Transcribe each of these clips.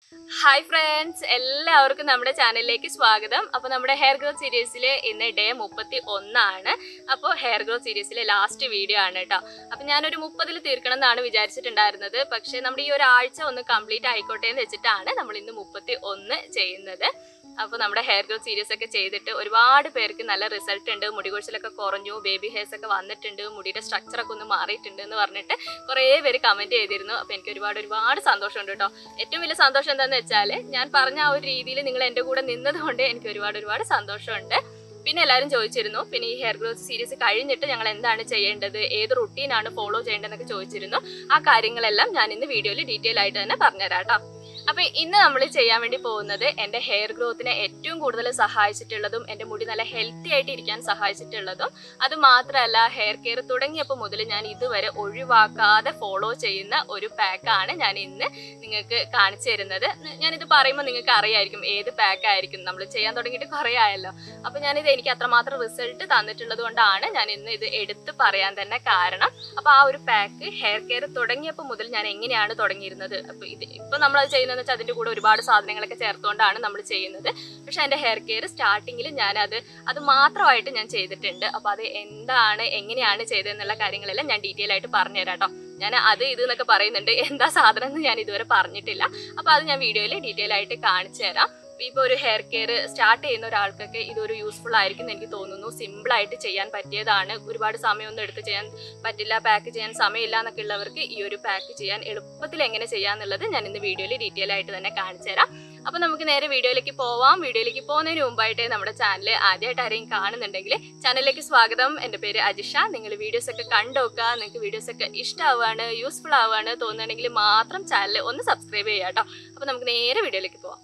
hi friends എല്ലാവർക്കും നമ്മുടെ ചാനലിലേക്ക് സ്വാഗതം അപ്പോൾ നമ്മുടെ ഹെയർ ഗ്രോത്ത് സീരീസിൽ ഇന്ന് ഡേ മുപ്പത്തി ഒന്നാണ് അപ്പോൾ ഹെയർ ഗ്രോത്ത് സീരീസിലെ ലാസ്റ്റ് വീഡിയോ ആണ് കേട്ടോ അപ്പോൾ ഞാനൊരു മുപ്പതിൽ തീർക്കണം എന്നാണ് വിചാരിച്ചിട്ടുണ്ടായിരുന്നത് പക്ഷേ നമ്മുടെ ഈ ഒരാഴ്ച ഒന്ന് കംപ്ലീറ്റ് ആയിക്കോട്ടെ എന്ന് വെച്ചിട്ടാണ് നമ്മൾ ഇന്ന് മുപ്പത്തി ഒന്ന് ചെയ്യുന്നത് അപ്പോൾ നമ്മുടെ ഹെയർ ഗ്രോത്ത് സീരീസ് ഒക്കെ ചെയ്തിട്ട് ഒരുപാട് പേർക്ക് നല്ല റിസൾട്ട് ഉണ്ട് മുടി കൊഴിച്ചിലൊക്കെ കുറഞ്ഞു ബേബി ഹെയർസ് ഒക്കെ വന്നിട്ടുണ്ട് മുടിയുടെ സ്ട്രക്ചർ ഒക്കെ ഒന്ന് മാറിയിട്ടുണ്ട് എന്ന് പറഞ്ഞിട്ട് കുറേ പേര് കമന്റ് ചെയ്തിരുന്നു അപ്പോൾ എനിക്ക് ഒരുപാട് ഒരുപാട് സന്തോഷമുണ്ട് കേട്ടോ ഏറ്റവും വലിയ സന്തോഷം എന്താണെന്ന് വെച്ചാൽ ഞാൻ പറഞ്ഞ ആ ഒരു രീതിയിൽ നിങ്ങൾ എൻ്റെ കൂടെ നിന്നത് കൊണ്ട് എനിക്ക് ഒരുപാട് ഒരുപാട് സന്തോഷമുണ്ട് പിന്നെ എല്ലാവരും ചോദിച്ചിരുന്നു പിന്നെ ഈ ഹെയർ ഗ്രോത്ത് സീരീസ് കഴിഞ്ഞിട്ട് ഞങ്ങൾ എന്താണ് ചെയ്യേണ്ടത് ഏത് റുട്ടീനാണ് ഫോളോ ചെയ്യേണ്ടതെന്നൊക്കെ ചോദിച്ചിരുന്നു ആ കാര്യങ്ങളെല്ലാം ഞാൻ ഇന്ന് വീഡിയോയിൽ ഡീറ്റെയിൽ ആയിട്ട് തന്നെ പറഞ്ഞുതരാം കേട്ടോ അപ്പൊ ഇന്ന് നമ്മൾ ചെയ്യാൻ വേണ്ടി പോകുന്നത് എന്റെ ഹെയർ ഗ്രോത്തിനെ ഏറ്റവും കൂടുതൽ സഹായിച്ചിട്ടുള്ളതും എന്റെ മുടി നല്ല ഹെൽത്തി ആയിട്ട് ഇരിക്കാൻ സഹായിച്ചിട്ടുള്ളതും അത് മാത്രമല്ല ഹെയർ കെയർ തുടങ്ങിയപ്പോൾ മുതൽ ഞാൻ ഇതുവരെ ഒഴിവാക്കാതെ ഫോളോ ചെയ്യുന്ന ഒരു പാക്കാണ് ഞാൻ ഇന്ന് നിങ്ങൾക്ക് കാണിച്ചു തരുന്നത് ഞാനിത് പറയുമ്പോൾ നിങ്ങൾക്ക് അറിയായിരിക്കും ഏത് പാക്ക് ആയിരിക്കും നമ്മൾ ചെയ്യാൻ തുടങ്ങിയിട്ട് കുറേ ആയല്ലോ അപ്പൊ ഞാനിത് എനിക്ക് അത്രമാത്രം റിസൾട്ട് തന്നിട്ടുള്ളത് കൊണ്ടാണ് ഞാൻ ഇന്ന് ഇത് എടുത്ത് പറയാൻ തന്നെ കാരണം അപ്പൊ ആ ഒരു പാക്ക് ഹെയർ കെയർ തുടങ്ങിയപ്പോൾ മുതൽ ഞാൻ എങ്ങനെയാണ് തുടങ്ങിയിരുന്നത് അപ്പൊ ഇത് ഇപ്പൊ നമ്മൾ അത് ചെയ്യുന്നതെന്ന് വെച്ചാൽ അതിന്റെ കൂടെ ഒരുപാട് സാധനങ്ങളൊക്കെ ചേർത്തുകൊണ്ടാണ് നമ്മൾ ചെയ്യുന്നത് പക്ഷെ എന്റെ ഹെയർ കെയർ സ്റ്റാർട്ടിങ്ങിൽ ഞാനത് അത് മാത്രമായിട്ട് ഞാൻ ചെയ്തിട്ടുണ്ട് അപ്പൊ അത് എന്താണ് എങ്ങനെയാണ് ചെയ്തതെന്നുള്ള കാര്യങ്ങളെല്ലാം ഞാൻ ഡീറ്റെയിൽ ആയിട്ട് പറഞ്ഞുതരാം കേട്ടോ ഞാൻ അത് ഇത് എന്നൊക്കെ പറയുന്നുണ്ട് എന്താ സാധനം എന്ന് ഞാൻ ഇതുവരെ പറഞ്ഞിട്ടില്ല അപ്പൊ അത് ഞാൻ വീഡിയോയിൽ ഡീറ്റെയിൽ ആയിട്ട് കാണിച്ചു തരാം ഇപ്പോൾ ഒരു ഹെയർ കെയർ സ്റ്റാർട്ട് ചെയ്യുന്ന ഒരാൾക്കൊക്കെ ഇതൊരു യൂസ്ഫുൾ ആയിരിക്കും എന്ന് എനിക്ക് തോന്നുന്നു സിമ്പിൾ ആയിട്ട് ചെയ്യാൻ പറ്റിയതാണ് ഒരുപാട് സമയമൊന്നും എടുത്ത് ചെയ്യാൻ പറ്റില്ല പാക്ക് ചെയ്യാൻ സമയമില്ല എന്നൊക്കെ ഉള്ളവർക്ക് ഈ ഒരു പാക്ക് ചെയ്യാൻ എളുപ്പത്തിൽ എങ്ങനെ ചെയ്യാന്നുള്ളത് ഞാൻ ഇന്ന് വീഡിയോയിൽ ഡീറ്റെയിൽ ആയിട്ട് തന്നെ കാണിച്ചു തരാം അപ്പോൾ നമുക്ക് നേരെ വീഡിയോയിലേക്ക് പോവാം വീഡിയോയിലേക്ക് പോകുന്നതിന് മുമ്പായിട്ട് നമ്മുടെ ചാനൽ ആദ്യമായിട്ട് ആരെയും കാണുന്നുണ്ടെങ്കിൽ ചാനലിലേക്ക് സ്വാഗതം എൻ്റെ പേര് അജിഷ നിങ്ങൾ വീഡിയോസ് ഒക്കെ കണ്ടുനോക്കുക നിങ്ങൾക്ക് വീഡിയോസ് ഒക്കെ ഇഷ്ടമാവുകയാണ് യൂസ്ഫുൾ ആവുകയാണ് തോന്നുന്നുണ്ടെങ്കിൽ മാത്രം ചാനൽ ഒന്ന് സബ്സ്ക്രൈബ് ചെയ്യാം കേട്ടോ അപ്പോൾ നമുക്ക് നേരെ വീഡിയോയിലേക്ക് പോവാം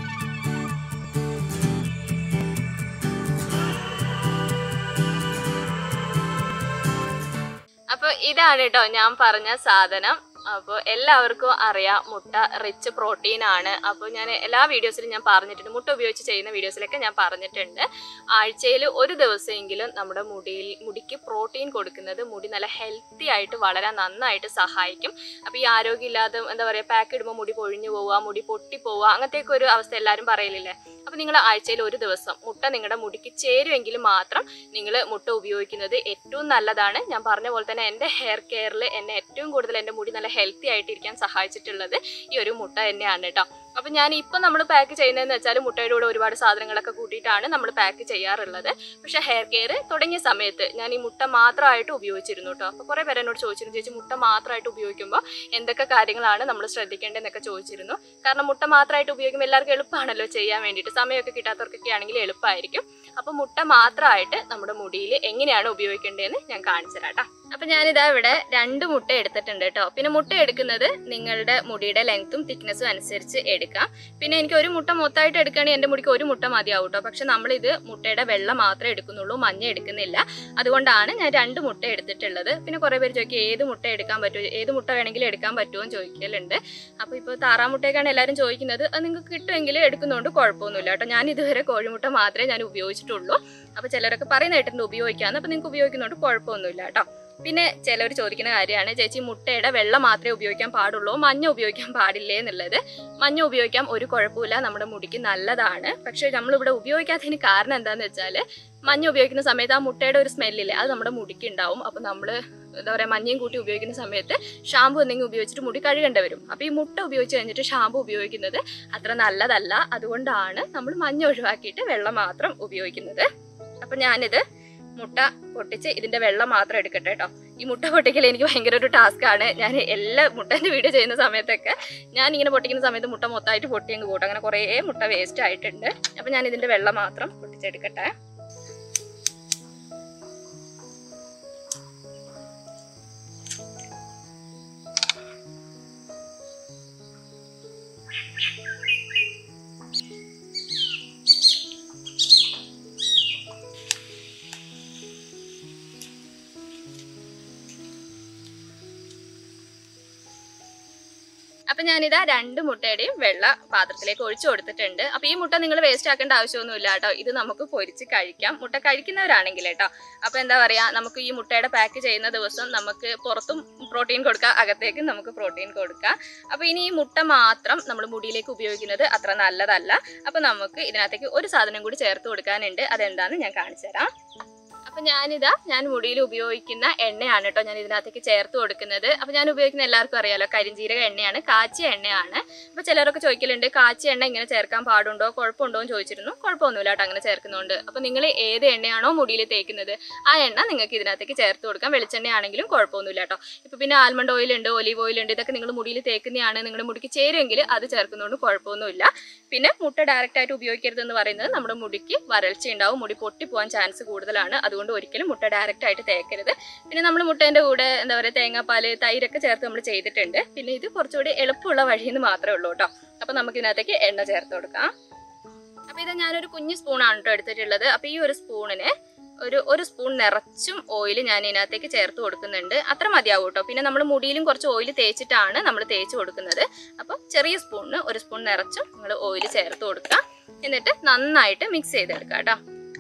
അപ്പോൾ ഇതാണ് കേട്ടോ ഞാൻ പറഞ്ഞ സാധനം അപ്പോൾ എല്ലാവർക്കും അറിയാം മുട്ട റിച്ച് പ്രോട്ടീൻ ആണ് അപ്പോൾ ഞാൻ എല്ലാ വീഡിയോസിലും ഞാൻ പറഞ്ഞിട്ടുണ്ട് മുട്ട ഉപയോഗിച്ച് ചെയ്യുന്ന വീഡിയോസിലൊക്കെ ഞാൻ പറഞ്ഞിട്ടുണ്ട് ആഴ്ചയിൽ ഒരു ദിവസമെങ്കിലും നമ്മുടെ മുടിയിൽ മുടിക്ക് പ്രോട്ടീൻ കൊടുക്കുന്നത് മുടി നല്ല ഹെൽത്തി ആയിട്ട് വളരെ നന്നായിട്ട് സഹായിക്കും അപ്പോൾ ഈ ആരോഗ്യമില്ലാതെ എന്താ പറയുക പാക്ക് ഇടുമ്പോൾ മുടി പൊഴിഞ്ഞു പോവുക മുടി പൊട്ടി പോവുക അങ്ങനത്തെയൊക്കെ ഒരു അവസ്ഥ എല്ലാവരും പറയലില്ലേ അപ്പോൾ നിങ്ങൾ ആഴ്ചയിൽ ഒരു ദിവസം മുട്ട നിങ്ങളുടെ മുടിക്ക് ചേരുമെങ്കിൽ മാത്രം നിങ്ങൾ മുട്ട ഉപയോഗിക്കുന്നത് ഏറ്റവും നല്ലതാണ് ഞാൻ പറഞ്ഞ പോലെ തന്നെ എൻ്റെ ഹെയർ കെയറിൽ എന്നെ ഏറ്റവും കൂടുതൽ എൻ്റെ മുടി നല്ല ഹെൽത്തി ആയിട്ടിരിക്കാൻ സഹായിച്ചിട്ടുള്ളത് ഈ ഒരു മുട്ട തന്നെയാണ് കേട്ടോ അപ്പം ഞാൻ ഇപ്പം നമ്മൾ പാക്ക് ചെയ്യുന്നതെന്ന് വെച്ചാൽ മുട്ടയുടെ കൂടെ ഒരുപാട് സാധനങ്ങളൊക്കെ കൂട്ടിയിട്ടാണ് നമ്മൾ പാക്ക് ചെയ്യാറുള്ളത് പക്ഷേ ഹെയർ കെയർ തുടങ്ങിയ സമയത്ത് ഞാൻ ഈ മുട്ട മാത്രമായിട്ട് ഉപയോഗിച്ചിരുന്നു കേട്ടോ അപ്പോൾ കുറേ പേര് എന്നോട് ചോദിച്ചിരുന്നു ചേച്ചി മുട്ട മാത്രമായിട്ട് ഉപയോഗിക്കുമ്പോൾ എന്തൊക്കെ കാര്യങ്ങളാണ് നമ്മൾ ശ്രദ്ധിക്കേണ്ടതെന്നൊക്കെ ചോദിച്ചിരുന്നു കാരണം മുട്ട മാത്രമായിട്ട് ഉപയോഗിക്കുമ്പോൾ എല്ലാവർക്കും എളുപ്പമാണല്ലോ ചെയ്യാൻ വേണ്ടിയിട്ട് സമയമൊക്കെ കിട്ടാത്തവർക്കൊക്കെ ആണെങ്കിൽ എളുപ്പമായിരിക്കും അപ്പോൾ മുട്ട മാത്രമായിട്ട് നമ്മുടെ മുടിയിൽ എങ്ങനെയാണ് ഉപയോഗിക്കേണ്ടതെന്ന് ഞാൻ കാണിച്ചു തരാം കേട്ടോ അപ്പം ഞാനിതാ ഇവിടെ രണ്ട് മുട്ട എടുത്തിട്ടുണ്ട് കേട്ടോ പിന്നെ മുട്ട എടുക്കുന്നത് നിങ്ങളുടെ മുടിയുടെ ലെങ്ത്തും തിക്നെസ്സും അനുസരിച്ച് എടുക്കാം പിന്നെ എനിക്ക് ഒരു മുട്ട മൊത്തമായിട്ട് എടുക്കുകയാണെങ്കിൽ എൻ്റെ മുടിക്ക് ഒരു മുട്ട മതിയാവും കേട്ടോ പക്ഷെ നമ്മളിത് മുട്ടയുടെ വെള്ള മാത്രമേ എടുക്കുന്നുള്ളൂ മഞ്ഞ എടുക്കുന്നില്ല അതുകൊണ്ടാണ് ഞാൻ രണ്ട് മുട്ട എടുത്തിട്ടുള്ളത് പിന്നെ കുറേ പേര് ചോദിക്കും ഏത് മുട്ട എടുക്കാൻ പറ്റുമോ ഏത് മുട്ട വേണമെങ്കിലും എടുക്കാൻ പറ്റുമോ എന്ന് ചോദിക്കലുണ്ട് അപ്പോൾ ഇപ്പോൾ താറാമുട്ടയൊക്കെയാണ് എല്ലാവരും ചോദിക്കുന്നത് അത് നിങ്ങൾക്ക് കിട്ടുമെങ്കിൽ എടുക്കുന്നതുകൊണ്ട് കുഴപ്പമൊന്നുമില്ല കേട്ടോ ഞാൻ ഇതുവരെ കോഴിമുട്ട മാത്രമേ ഞാൻ ഉപയോഗിച്ചിട്ടുള്ളൂ അപ്പോൾ ചിലരൊക്കെ പറയുന്ന കേട്ടിട്ടുണ്ട് ഉപയോഗിക്കാമെന്ന് അപ്പോൾ നിങ്ങൾക്ക് ഉപയോഗിക്കുന്നതുകൊണ്ട് കുഴപ്പമൊന്നുമില്ല കേട്ടോ പിന്നെ ചിലർ ചോദിക്കുന്ന കാര്യമാണ് ചേച്ചി മുട്ടയുടെ വെള്ള മാത്രമേ ഉപയോഗിക്കാൻ പാടുള്ളൂ മഞ്ഞ ഉപയോഗിക്കാൻ പാടില്ലേ എന്നുള്ളത് മഞ്ഞ ഉപയോഗിക്കാം ഒരു കുഴപ്പമില്ല നമ്മുടെ മുടിക്ക് നല്ലതാണ് പക്ഷേ നമ്മളിവിടെ ഉപയോഗിക്കാത്തതിന് കാരണം എന്താണെന്ന് വെച്ചാൽ മഞ്ഞ ഉപയോഗിക്കുന്ന സമയത്ത് ആ മുട്ടയുടെ ഒരു സ്മെല്ലില്ലേ അത് നമ്മുടെ മുടിക്ക് ഉണ്ടാവും അപ്പോൾ നമ്മൾ എന്താ പറയുക മഞ്ഞയും കൂട്ടി ഉപയോഗിക്കുന്ന സമയത്ത് ഷാമ്പു എന്തെങ്കിലും ഉപയോഗിച്ചിട്ട് മുടി കഴുകേണ്ടി വരും അപ്പോൾ ഈ മുട്ട ഉപയോഗിച്ച് കഴിഞ്ഞിട്ട് ഷാമ്പു ഉപയോഗിക്കുന്നത് അത്ര നല്ലതല്ല അതുകൊണ്ടാണ് നമ്മൾ മഞ്ഞ ഒഴിവാക്കിയിട്ട് വെള്ളം മാത്രം ഉപയോഗിക്കുന്നത് അപ്പം ഞാനിത് മുട്ട പൊട്ടിച്ച് ഇതിന്റെ വെള്ളം മാത്രം എടുക്കട്ടെ കേട്ടോ ഈ മുട്ട പൊട്ടിക്കൽ എനിക്ക് ഭയങ്കര ഒരു ടാസ്ക് ആണ് ഞാൻ എല്ലാ മുട്ടൻ്റെ വീഡിയോ ചെയ്യുന്ന സമയത്തൊക്കെ ഞാൻ ഇങ്ങനെ പൊട്ടിക്കുന്ന സമയത്ത് മുട്ട മൊത്തമായിട്ട് പൊട്ടി അങ്ങ് പോട്ടും അങ്ങനെ കുറേ മുട്ട വേസ്റ്റ് ആയിട്ടുണ്ട് അപ്പം ഞാൻ ഇതിന്റെ വെള്ളം മാത്രം പൊട്ടിച്ചെടുക്കട്ടെ അപ്പൊ ഞാനിതാ രണ്ട് മുട്ടയുടെയും വെള്ള പാത്രത്തിലേക്ക് ഒഴിച്ചു കൊടുത്തിട്ടുണ്ട് അപ്പൊ ഈ മുട്ട നിങ്ങൾ വേസ്റ്റ് ആക്കേണ്ട ആവശ്യമൊന്നുമില്ല കേട്ടോ ഇത് നമുക്ക് പൊരിച്ച് കഴിക്കാം മുട്ട കഴിക്കുന്നവരാണെങ്കിൽ കേട്ടോ അപ്പൊ എന്താ പറയാ നമുക്ക് ഈ മുട്ടയുടെ പാക്ക് ചെയ്യുന്ന ദിവസം നമുക്ക് പുറത്തും പ്രോട്ടീൻ കൊടുക്കാം അകത്തേക്കും നമുക്ക് പ്രോട്ടീൻ കൊടുക്കാം അപ്പൊ ഇനി ഈ മുട്ട മാത്രം നമ്മൾ മുടിയിലേക്ക് ഉപയോഗിക്കുന്നത് അത്ര നല്ലതല്ല അപ്പൊ നമുക്ക് ഇതിനകത്തേക്ക് ഒരു സാധനം കൂടി ചേർത്ത് കൊടുക്കാനുണ്ട് അതെന്താന്ന് ഞാൻ കാണിച്ചു തരാം അപ്പൊ ഞാനിതാ ഞാൻ മുടിയിൽ ഉപയോഗിക്കുന്ന എണ്ണയാണ് കേട്ടോ ഞാൻ ഇതിനകത്തേക്ക് ചേർത്ത് കൊടുക്കുന്നത് അപ്പൊ ഞാൻ ഉപയോഗിക്കുന്ന എല്ലാവർക്കും അറിയാലോ കരിഞ്ജീരക എണ്ണയാണ് കാച്ചിയ എണ്ണയാണ് അപ്പൊ ചിലരൊക്കെ ചോദിക്കലുണ്ട് കാച്ചിയ എണ്ണ ഇങ്ങനെ ചേർക്കാൻ പാടുണ്ടോ കുഴപ്പമുണ്ടോ എന്ന് ചോദിച്ചിരുന്നു കുഴപ്പമൊന്നുമില്ല കേട്ടോ അങ്ങനെ ചേർക്കുന്നുണ്ട് അപ്പൊ നിങ്ങൾ ഏത് എണ്ണയാണോ മുടിയിൽ തേക്കുന്നത് ആ എണ്ണ നിങ്ങൾക്ക് ഇതിനകത്തേക്ക് ചേർത്ത് കൊടുക്കാം വെളിച്ചെണ്ണയാണെങ്കിലും കുഴപ്പമൊന്നുമില്ല കേട്ടോ ഇപ്പൊ പിന്നെ ആൽമണ്ട് ഓയിൽ ഉണ്ട് ഒലീവ് ഓയിൽ ഉണ്ട് ഇതൊക്കെ നിങ്ങൾ മുടിയിൽ തേക്കുന്നതാണ് നിങ്ങളുടെ മുടിക്ക് ചേരുമെങ്കിൽ അത് ചേർക്കുന്നതുകൊണ്ട് കുഴപ്പമൊന്നുമില്ല പിന്നെ മുട്ട ഡയറക്റ്റ് ആയിട്ട് ഉപയോഗിക്കരുതെന്ന് പറയുന്നത് നമ്മുടെ മുടിക്ക് വരൾച്ച ഉണ്ടാവും മുടി പൊട്ടിപ്പോവാൻ ചാൻസ് കൂടുതലാണ് അതുകൊണ്ട് ഒരിക്കലും മുട്ട ഡയറക്റ്റ് ആയിട്ട് തേക്കരുത് പിന്നെ നമ്മൾ മുട്ടേന്റെ കൂടെ എന്താ പറയുക തേങ്ങാപ്പാല് തൈരൊക്കെ ചേർത്ത് നമ്മൾ ചെയ്തിട്ടുണ്ട് പിന്നെ ഇത് കുറച്ചുകൂടി എളുപ്പമുള്ള വഴിയെന്ന് മാത്രമേ ഉള്ളൂ കേട്ടോ അപ്പൊ നമുക്ക് ഇതിനകത്തേക്ക് എണ്ണ ചേർത്ത് കൊടുക്കാം അപ്പൊ ഇത് ഞാനൊരു കുഞ്ഞു സ്പൂണാണ് കേട്ടോ എടുത്തിട്ടുള്ളത് അപ്പൊ ഈ ഒരു സ്പൂണിന് ഒരു ഒരു സ്പൂൺ നിറച്ചും ഓയിൽ ഞാൻ ഇതിനകത്തേക്ക് ചേർത്ത് കൊടുക്കുന്നുണ്ട് അത്ര മതിയാവും കേട്ടോ പിന്നെ നമ്മൾ മുടിയിലും കുറച്ച് ഓയിൽ തേച്ചിട്ടാണ് നമ്മൾ തേച്ച് കൊടുക്കുന്നത് അപ്പം ചെറിയ സ്പൂണിന് ഒരു സ്പൂൺ നിറച്ചും നിങ്ങൾ ഓയിൽ ചേർത്ത് കൊടുക്കുക എന്നിട്ട് നന്നായിട്ട് മിക്സ് ചെയ്തെടുക്കുക കേട്ടോ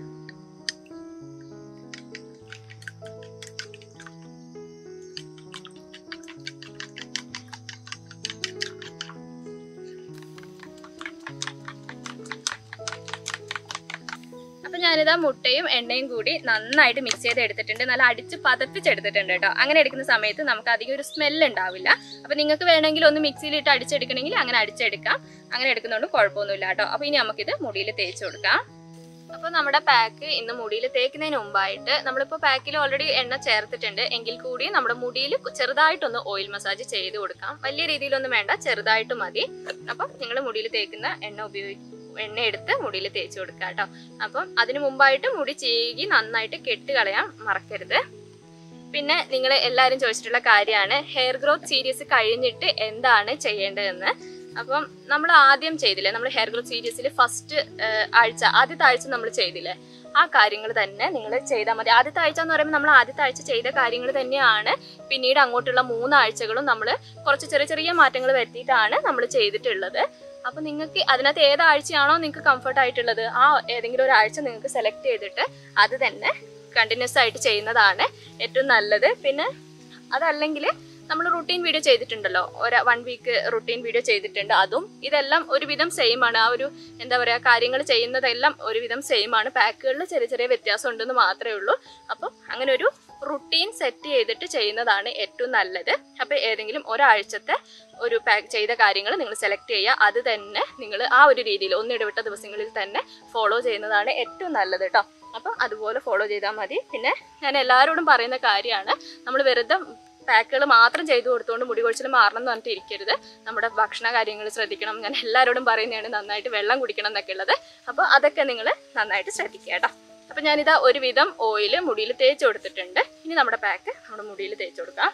അപ്പൊ ഞാനിതാ മുട്ടയും എണ്ണയും കൂടി നന്നായിട്ട് മിക്സ് ചെയ്ത് എടുത്തിട്ടുണ്ട് നല്ല അടിച്ച് പതപ്പിച്ചെടുത്തിട്ടുണ്ട് കേട്ടോ അങ്ങനെ എടുക്കുന്ന സമയത്ത് നമുക്ക് അധികം ഒരു സ്മെല്ല് ഉണ്ടാവില്ല അപ്പൊ നിങ്ങൾക്ക് വേണമെങ്കിൽ ഒന്ന് മിക്സിയിലിട്ട് അടിച്ചെടുക്കണമെങ്കിൽ അങ്ങനെ അടിച്ചെടുക്കാം അങ്ങനെ എടുക്കുന്നതുകൊണ്ട് കുഴപ്പമൊന്നുമില്ല കേട്ടോ അപ്പൊ ഇനി നമുക്കിത് മുടിയിൽ തേച്ച് കൊടുക്കാം അപ്പൊ നമ്മുടെ പാക്ക് ഇന്ന് മുടിയിൽ തേക്കുന്നതിന് മുമ്പായിട്ട് നമ്മളിപ്പോ പാക്കിൽ ഓൾറെഡി എണ്ണ ചേർത്തിട്ടുണ്ട് എങ്കിൽ കൂടി നമ്മുടെ മുടിയിൽ ചെറുതായിട്ടൊന്ന് ഓയിൽ മസാജ് ചെയ്ത് കൊടുക്കാം വലിയ രീതിയിലൊന്നും വേണ്ട ചെറുതായിട്ട് മതി അപ്പൊ നിങ്ങൾ മുടിയിൽ തേക്കുന്ന എണ്ണ ഉപയോഗിക്കും എണ്ണ എടുത്ത് മുടിയിൽ തേച്ച് കൊടുക്കുക കേട്ടോ അപ്പം അതിന് മുമ്പായിട്ട് മുടി ചീകി നന്നായിട്ട് കെട്ട് കളയാൻ മറക്കരുത് പിന്നെ നിങ്ങൾ എല്ലാവരും ചോദിച്ചിട്ടുള്ള കാര്യമാണ് ഹെയർ ഗ്രോത്ത് സീരീസ് കഴിഞ്ഞിട്ട് എന്താണ് ചെയ്യേണ്ടതെന്ന് അപ്പം നമ്മൾ ആദ്യം ചെയ്തില്ലേ നമ്മൾ ഹെയർ ഗ്രോത്ത് സീരീസിൽ ഫസ്റ്റ് ആഴ്ച ആദ്യത്തെ ആഴ്ച നമ്മൾ ചെയ്തില്ലേ ആ കാര്യങ്ങൾ തന്നെ നിങ്ങൾ ചെയ്താൽ മതി ആദ്യത്തെ ആഴ്ച എന്ന് പറയുമ്പോൾ നമ്മൾ ആദ്യത്തെ ആഴ്ച ചെയ്ത കാര്യങ്ങൾ തന്നെയാണ് പിന്നീട് അങ്ങോട്ടുള്ള മൂന്നാഴ്ചകളും നമ്മൾ കുറച്ച് ചെറിയ ചെറിയ മാറ്റങ്ങൾ വരുത്തിയിട്ടാണ് നമ്മൾ ചെയ്തിട്ടുള്ളത് അപ്പൊ നിങ്ങൾക്ക് അതിനകത്ത് ഏതാഴ്ചയാണോ നിങ്ങൾക്ക് കംഫർട്ട് ആയിട്ടുള്ളത് ആ ഏതെങ്കിലും ഒരു ആഴ്ച നിങ്ങൾക്ക് സെലക്ട് ചെയ്തിട്ട് അത് തന്നെ കണ്ടിന്യൂസ് ആയിട്ട് ചെയ്യുന്നതാണ് ഏറ്റവും നല്ലത് പിന്നെ അതല്ലെങ്കിൽ നമ്മൾ റുട്ടീൻ വീഡിയോ ചെയ്തിട്ടുണ്ടല്ലോ ഒരു വൺ വീക്ക് റുട്ടീൻ വീഡിയോ ചെയ്തിട്ടുണ്ട് അതും ഇതെല്ലാം ഒരുവിധം സെയിം ആണ് ആ ഒരു എന്താ പറയുക കാര്യങ്ങൾ ചെയ്യുന്നതെല്ലാം ഒരുവിധം സെയിം ആണ് പാക്കുകളിൽ ചെറിയ ചെറിയ വ്യത്യാസം ഉണ്ടെന്ന് മാത്രമേ ഉള്ളൂ അപ്പം അങ്ങനെ ഒരു റുട്ടീൻ സെറ്റ് ചെയ്തിട്ട് ചെയ്യുന്നതാണ് ഏറ്റവും നല്ലത് അപ്പോൾ ഏതെങ്കിലും ഒരാഴ്ചത്തെ ഒരു പാക്ക് ചെയ്ത കാര്യങ്ങൾ നിങ്ങൾ സെലക്ട് ചെയ്യുക അത് തന്നെ നിങ്ങൾ ആ ഒരു രീതിയിൽ ഒന്നിടവിട്ട ദിവസങ്ങളിൽ തന്നെ ഫോളോ ചെയ്യുന്നതാണ് ഏറ്റവും നല്ലത് കേട്ടോ അപ്പം അതുപോലെ ഫോളോ ചെയ്താൽ മതി പിന്നെ ഞാൻ എല്ലാവരോടും പറയുന്ന കാര്യമാണ് നമ്മൾ വെറുതെ പാക്കുകൾ മാത്രം ചെയ്തു കൊടുത്തുകൊണ്ട് മുടി കൊഴിച്ചിൽ മാറണം എന്ന് പറഞ്ഞിട്ട് ഇരിക്കരുത് നമ്മുടെ ഭക്ഷണ കാര്യങ്ങൾ ശ്രദ്ധിക്കണം ഞാൻ എല്ലാവരോടും പറയുന്നതാണ് നന്നായിട്ട് വെള്ളം കുടിക്കണം എന്നൊക്കെ ഉള്ളത് അപ്പോൾ അതൊക്കെ നിങ്ങൾ നന്നായിട്ട് ശ്രദ്ധിക്കുക കേട്ടോ അപ്പം ഞാനിതാ ഒരുവിധം ഓയിൽ മുടിയിൽ തേച്ച് കൊടുത്തിട്ടുണ്ട് ഇനി നമ്മുടെ പാക്ക് നമ്മുടെ മുടിയിൽ തേച്ച് കൊടുക്കാം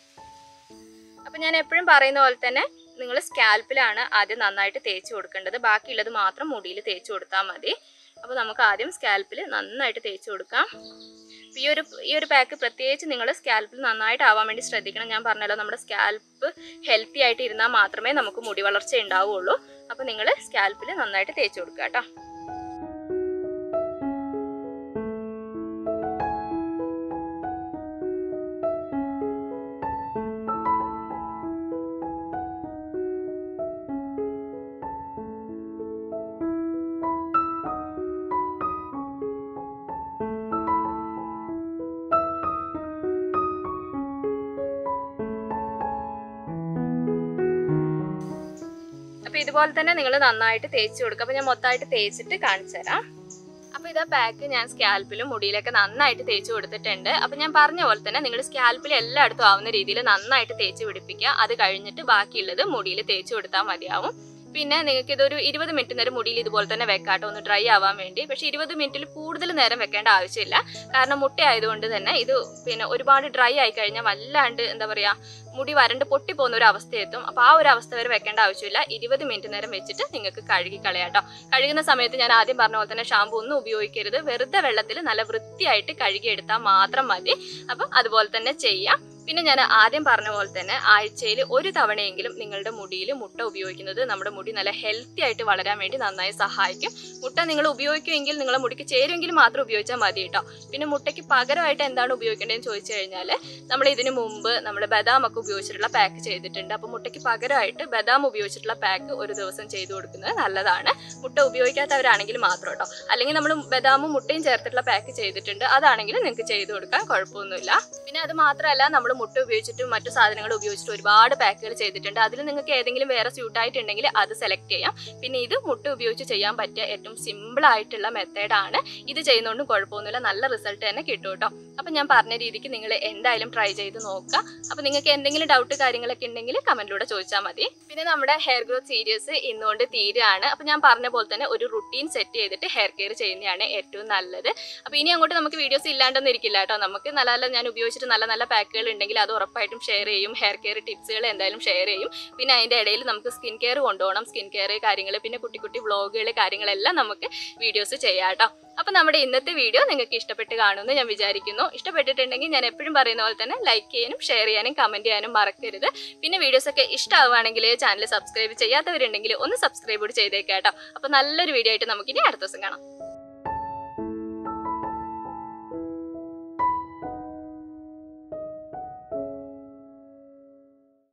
അപ്പം ഞാൻ എപ്പോഴും പറയുന്ന പോലെ തന്നെ നിങ്ങൾ സ്കാൽപ്പിലാണ് ആദ്യം നന്നായിട്ട് തേച്ച് കൊടുക്കേണ്ടത് ബാക്കിയുള്ളത് മാത്രം മുടിയിൽ തേച്ച് കൊടുത്താൽ മതി അപ്പോൾ നമുക്ക് ആദ്യം സ്കാൽപ്പിൽ നന്നായിട്ട് തേച്ച് കൊടുക്കാം അപ്പൊ ഈ ഒരു ഈ ഒരു പാക്ക് പ്രത്യേകിച്ച് നിങ്ങൾ സ്കാൽപ്പിൽ നന്നായിട്ട് ആവാൻ വേണ്ടി ശ്രദ്ധിക്കണം ഞാൻ പറഞ്ഞല്ലോ നമ്മുടെ സ്കാൽപ്പ് ഹെൽത്തി ആയിട്ട് ഇരുന്നാൽ മാത്രമേ നമുക്ക് മുടി വളർച്ച ഉണ്ടാവുകയുള്ളൂ അപ്പോൾ നിങ്ങൾ സ്കാൽപ്പിൽ നന്നായിട്ട് തേച്ച് കൊടുക്കുക കേട്ടോ അപ്പൊ ഇതുപോലെ തന്നെ നിങ്ങൾ നന്നായിട്ട് തേച്ച് കൊടുക്കുക അപ്പൊ ഞാൻ മൊത്തമായിട്ട് തേച്ചിട്ട് കാണിച്ചു തരാം അപ്പൊ ഇതാ പാക്ക് ഞാൻ സ്കാൽപ്പിലും മുടിയിലൊക്കെ നന്നായിട്ട് തേച്ച് കൊടുത്തിട്ടുണ്ട് അപ്പൊ ഞാൻ പറഞ്ഞ പോലെ തന്നെ നിങ്ങൾ സ്കാൽപ്പിൽ എല്ലായിടത്തും ആവുന്ന രീതിയിൽ നന്നായിട്ട് തേച്ച് പിടിപ്പിക്കുക അത് കഴിഞ്ഞിട്ട് ബാക്കിയുള്ളത് മുടിയിൽ തേച്ച് കൊടുത്താൽ മതിയാവും പിന്നെ നിങ്ങൾക്ക് ഇതൊരു ഇരുപത് മിനിറ്റ് നേരം മുടിയിൽ ഇതുപോലെ തന്നെ വെക്കാട്ടോ ഒന്ന് ഡ്രൈ ആവാൻ വേണ്ടി പക്ഷേ ഇരുപത് മിനിറ്റിൽ കൂടുതൽ നേരം വെക്കേണ്ട ആവശ്യമില്ല കാരണം മുട്ട ആയതുകൊണ്ട് തന്നെ ഇത് പിന്നെ ഒരുപാട് ഡ്രൈ ആയി കഴിഞ്ഞാൽ വല്ലാണ്ട് എന്താ പറയാ മുടി വരണ്ട് പൊട്ടിപ്പോകുന്ന ഒരു അവസ്ഥയെത്തും അപ്പോൾ ആ ഒരു അവസ്ഥ വരെ വെക്കേണ്ട ആവശ്യമില്ല ഇരുപത് മിനിറ്റ് നേരം വെച്ചിട്ട് നിങ്ങൾക്ക് കഴുകി കളയാട്ടോ കഴുകുന്ന സമയത്ത് ഞാൻ ആദ്യം പറഞ്ഞ പോലെ തന്നെ ഷാമ്പു ഒന്നും ഉപയോഗിക്കരുത് വെറുതെ വെള്ളത്തിൽ നല്ല വൃത്തിയായിട്ട് കഴുകിയെടുത്താൽ മാത്രം മതി അപ്പം അതുപോലെ തന്നെ ചെയ്യാം പിന്നെ ഞാൻ ആദ്യം പറഞ്ഞ പോലെ തന്നെ ആഴ്ചയിൽ ഒരു തവണയെങ്കിലും നിങ്ങളുടെ മുടിയിൽ മുട്ട ഉപയോഗിക്കുന്നത് നമ്മുടെ മുടി നല്ല ഹെൽത്തി ആയിട്ട് വളരാൻ വേണ്ടി നന്നായി സഹായിക്കും മുട്ട നിങ്ങൾ ഉപയോഗിക്കുമെങ്കിൽ നിങ്ങളുടെ മുടിക്ക് ചേരുമെങ്കിൽ മാത്രം ഉപയോഗിച്ചാൽ മതി കേട്ടോ പിന്നെ മുട്ടയ്ക്ക് പകരമായിട്ട് എന്താണ് ഉപയോഗിക്കേണ്ടതെന്ന് ചോദിച്ചു കഴിഞ്ഞാൽ നമ്മൾ ഇതിനു മുമ്പ് നമ്മൾ ബദാം ഒക്കെ ഉപയോഗിച്ചിട്ടുള്ള പാക്ക് ചെയ്തിട്ടുണ്ട് അപ്പോൾ മുട്ടയ്ക്ക് പകരമായിട്ട് ബദാം ഉപയോഗിച്ചിട്ടുള്ള പാക്ക് ഒരു ദിവസം ചെയ്തു കൊടുക്കുന്നത് നല്ലതാണ് മുട്ട ഉപയോഗിക്കാത്തവരാണെങ്കിൽ മാത്രം കേട്ടോ അല്ലെങ്കിൽ നമ്മൾ ബദാമും മുട്ടയും ചേർത്തിട്ടുള്ള പാക്ക് ചെയ്തിട്ടുണ്ട് അതാണെങ്കിൽ നിങ്ങൾക്ക് ചെയ്തു കൊടുക്കാൻ കുഴപ്പമൊന്നുമില്ല പിന്നെ അത് മാത്രമല്ല നമ്മൾ മുട്ട ഉപയോഗിച്ചിട്ടും മറ്റു സാധനങ്ങൾ ഉപയോഗിച്ചിട്ട് ഒരുപാട് പാക്കുകൾ ചെയ്തിട്ടുണ്ട് അതിൽ നിങ്ങൾക്ക് ഏതെങ്കിലും വേറെ സ്യൂട്ട് ആയിട്ടുണ്ടെങ്കിൽ അത് സെലക്ട് ചെയ്യാം പിന്നെ ഇത് മുട്ട ഉപയോഗിച്ച് ചെയ്യാൻ പറ്റിയ ഏറ്റവും സിമ്പിൾ ആയിട്ടുള്ള മെത്തേഡാണ് ഇത് ചെയ്യുന്നതുകൊണ്ടും കുഴപ്പമൊന്നുമില്ല നല്ല റിസൾട്ട് തന്നെ കിട്ടും കേട്ടോ അപ്പം ഞാൻ പറഞ്ഞ രീതിക്ക് നിങ്ങൾ എന്തായാലും ട്രൈ ചെയ്ത് നോക്കുക അപ്പം നിങ്ങൾക്ക് എന്തെങ്കിലും ഡൗട്ട് കാര്യങ്ങളൊക്കെ ഉണ്ടെങ്കിൽ കമന്റിലൂടെ ചോദിച്ചാൽ മതി പിന്നെ നമ്മുടെ ഹെയർ ഗ്രോത്ത് സീരീസ് ഇന്നുകൊണ്ട് തീരുകയാണ് അപ്പം ഞാൻ പറഞ്ഞ പോലെ തന്നെ ഒരു റുട്ടീൻ സെറ്റ് ചെയ്തിട്ട് ഹെയർ കെയർ ചെയ്യുന്നതാണ് ഏറ്റവും നല്ലത് അപ്പോൾ ഇനി അങ്ങോട്ട് നമുക്ക് വീഡിയോസ് ഇല്ലാണ്ടൊന്നും ഇരിക്കില്ല കേട്ടോ നമുക്ക് നല്ല നല്ല ഞാൻ ഉപയോഗിച്ചിട്ട് നല്ല നല്ല പാക്കുകൾ ഉണ്ടെങ്കിൽ അത് ഉറപ്പായിട്ടും ഷെയർ ചെയ്യും ഹെയർ കെയർ ടിപ്സുകൾ എന്തായാലും ഷെയർ ചെയ്യും പിന്നെ അതിൻ്റെ ഇടയിൽ നമുക്ക് സ്കിൻ കെയർ കൊണ്ടുപോകണം സ്കിൻ കെയർ കാര്യങ്ങൾ പിന്നെ കുട്ടി കുട്ടി വ്ളോഗുകൾ കാര്യങ്ങളെല്ലാം നമുക്ക് വീഡിയോസ് ചെയ്യാം കേട്ടോ അപ്പോൾ നമ്മുടെ ഇന്നത്തെ വീഡിയോ നിങ്ങൾക്ക് ഇഷ്ടപ്പെട്ട് കാണുമെന്ന് ഞാൻ വിചാരിക്കുന്നു ഇഷ്ടപ്പെട്ടിട്ടുണ്ടെങ്കിൽ ഞാൻ എപ്പോഴും പറയുന്ന പോലെ തന്നെ ലൈക്ക് ചെയ്യാനും ഷെയർ ചെയ്യാനും കമൻറ്റ് ചെയ്യാനും മറക്കരുത് പിന്നെ വീഡിയോസ് ഒക്കെ ഇഷ്ടമാവുകയാണെങ്കിൽ ചാനൽ സബ്സ്ക്രൈബ് ചെയ്യാത്തവരുണ്ടെങ്കിൽ ഒന്ന് സബ്സ്ക്രൈബ് കൂടി ചെയ്തേക്കാം കേട്ടോ അപ്പോൾ നല്ലൊരു വീഡിയോ ആയിട്ട് നമുക്കിനി അടുത്ത ദിവസം കാണാം